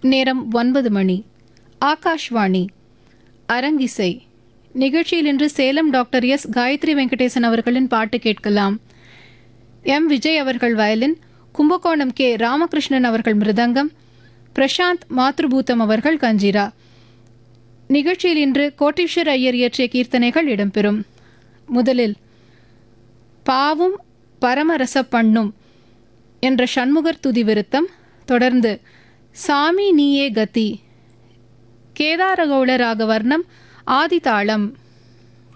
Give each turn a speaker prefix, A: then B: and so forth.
A: நேரம் ஒன்பது மணி ஆகாஷ்வாணி அரங்கிசை நிகழ்ச்சியில் இன்று சேலம் டாக்டர் எஸ் காயத்ரி வெங்கடேசன் அவர்களின் பாட்டு கேட்கலாம் எம் விஜய் அவர்கள் வயலின் கும்பகோணம் கே ராமகிருஷ்ணன் அவர்கள் மிருதங்கம் பிரசாந்த் மாத்ருபூத்தம் அவர்கள் கஞ்சிரா நிகழ்ச்சியில் இன்று கோட்டீஸ்வர் ஐயர் இயற்றிய கீர்த்தனைகள் இடம்பெறும் முதலில் பாவும் பரமரச பண்ணும் என்ற சண்முகர் துதி விருத்தம் தொடர்ந்து சாமி நீயே கதி கேதாரகௌள ராகவர்ணம் ஆதிதாளம்